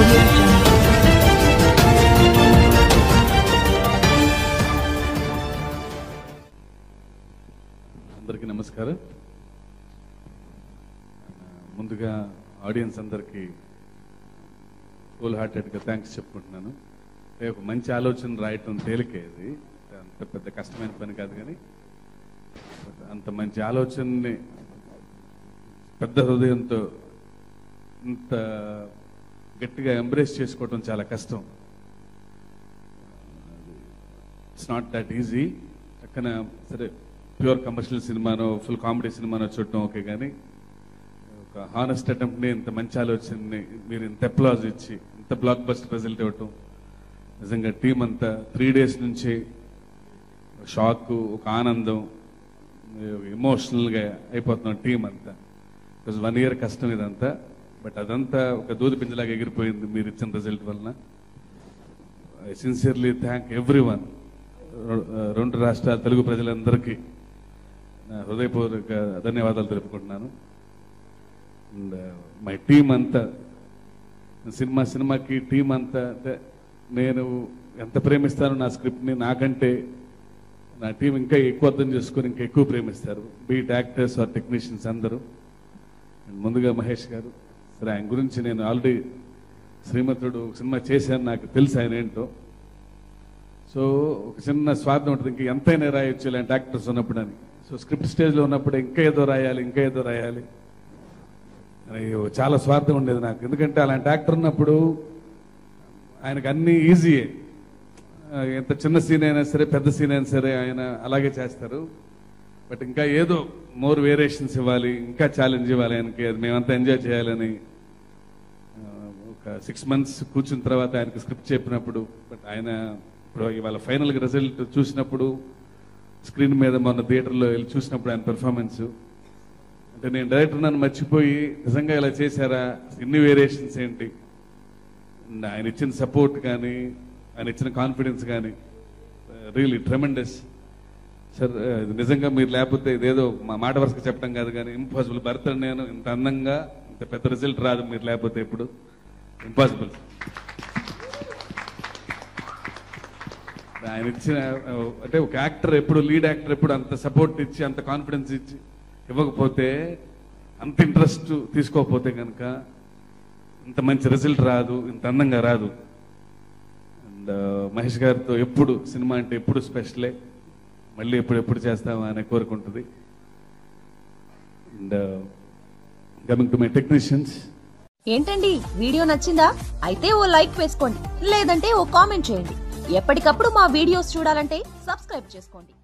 audio jungle. అందరికీ నమస్కారం ఆ, ముందుగా ఆడియన్స్ అందరికీ ఫుల్ హార్టెడ్గా థ్యాంక్స్ చెప్పుకుంటున్నాను అంటే ఒక మంచి ఆలోచన రాయటం తేలికే ఇది అంత పెద్ద కష్టమైన పని కాదు కానీ అంత మంచి ఆలోచనని పెద్ద హృదయంతో ఇంత గట్టిగా ఎంబ్రేస్ చేసుకోవటం చాలా కష్టం ఇట్స్ నాట్ దట్ ఈజీ పక్కన సరే ప్యూర్ కమర్షియల్ సినిమానో ఫుల్ కామెడీ సినిమానో చూడటం ఓకే కానీ ఒక హానెస్ట్ అటెంప్ట్ని ఇంత మంచి ఆలోచనని మీరు ఇంత అప్లాజ్ ఇచ్చి ఇంత బ్లాక్ బస్టర్ రిజల్ట్ ఇవ్వటం నిజంగా టీం అంతా త్రీ డేస్ నుంచి షాక్ ఒక ఆనందం ఎమోషనల్గా అయిపోతున్నాం టీం అంతా బికాజ్ వన్ ఇయర్ కష్టం ఇదంతా బట్ అదంతా ఒక దూది పింజలాగా ఎగిరిపోయింది మీరు ఇచ్చిన రిజల్ట్ వలన I sincerely thank everyone రెండు రాష్ట్రాల తెలుగు ప్రజలందరికీ నా హృదయపూర్వక ధన్యవాదాలు తెలుపుకుంటున్నాను అండ్ మై టీం అంతా సినిమా సినిమాకి టీం అంతా అంటే నేను ఎంత ప్రేమిస్తానో నా స్క్రిప్ట్ని నాకంటే నా టీం ఇంకా ఎక్కువ అర్థం చేసుకొని ఇంకా ఎక్కువ ప్రేమిస్తారు బీట్ యాక్టర్స్ ఆర్ టెక్నీషియన్స్ అందరూ అండ్ ముందుగా మహేష్ గారు సరే ఆయన గురించి నేను ఆల్రెడీ శ్రీమంతుడు సినిమా చేశాను నాకు తెలుసు ఆయన ఏంటో సో ఒక చిన్న స్వార్థం ఉంటుంది ఇంకా ఎంతైనా రాయొచ్చు ఇలాంటి యాక్టర్స్ ఉన్నప్పుడు అని సో స్క్రిప్ట్ స్టేజ్లో ఉన్నప్పుడు ఇంకా ఏదో రాయాలి ఇంకా ఏదో రాయాలి అని చాలా స్వార్థం ఉండేది నాకు ఎందుకంటే అలాంటి యాక్టర్ ఉన్నప్పుడు ఆయనకు అన్ని ఈజీయే ఆ, ఎంత చిన్న సీన్ అయినా సరే పెద్ద సీన్ అయినా సరే ఆయన అలాగే చేస్తారు బట్ ఇంకా ఏదో మోర్ వేరియేషన్స్ ఇవ్వాలి ఇంకా ఛాలెంజ్ ఇవ్వాలి ఆయనకి అది మేమంతా ఎంజాయ్ చేయాలని ఆ, ఒక సిక్స్ మంత్స్ కూర్చున్న తర్వాత ఆయనకి స్క్రిప్ట్ చెప్పినప్పుడు బట్ ఆయన ఇప్పుడు ఇవాళ ఫైనల్ రిజల్ట్ చూసినప్పుడు స్క్రీన్ మీద మొన్న థియేటర్లో వెళ్ళి చూసినప్పుడు ఆయన పెర్ఫార్మెన్స్ అంటే నేను డైరెక్టర్ నన్ను మర్చిపోయి నిజంగా ఇలా చేశారా ఇన్ని వేరియేషన్స్ ఏంటి And ఆయన ఇచ్చిన సపోర్ట్ కానీ ఆయన ఇచ్చిన కాన్ఫిడెన్స్ కానీ రియలీ ట్రెమెండస్ సార్ ఇది నిజంగా మీరు లేకపోతే ఇదేదో మా మాట వరుసగా చెప్పడం కాదు కానీ ఇంపాసిబుల్ భర్త నేను ఇంత అందంగా ఇంత పెద్ద రిజల్ట్ రాదు మీరు లేకపోతే ఎప్పుడు ఇంపాసిబుల్ ఆయన ఇచ్చిన ఆ, అంటే ఒక యాక్టర్ ఎప్పుడు లీడ్ యాక్టర్ ఎప్పుడు అంత సపోర్ట్ ఇచ్చి అంత కాన్ఫిడెన్స్ ఇచ్చి ఇవ్వకపోతే అంత ఇంట్రెస్ట్ తీసుకోకపోతే కనుక ఇంత మంచి రిజల్ట్ రాదు ఇంత అందంగా రాదు అండ్ మహేష్ గారితో ఎప్పుడు సినిమా అంటే ఎప్పుడు స్పెషలే మళ్ళీ ఎప్పుడు ఎప్పుడు చేస్తామా అనే కోరుకుంటుంది and coming to my technicians ఏంటండి వీడియో నచ్చిందా అయితే ఓ లైక్ వేసుకోండి లేదంటే ఓ కామెంట్ చేయండి ఎప్పటికప్పుడు మా వీడియోస్ చూడాలంటే సబ్స్క్రైబ్ చేసుకోండి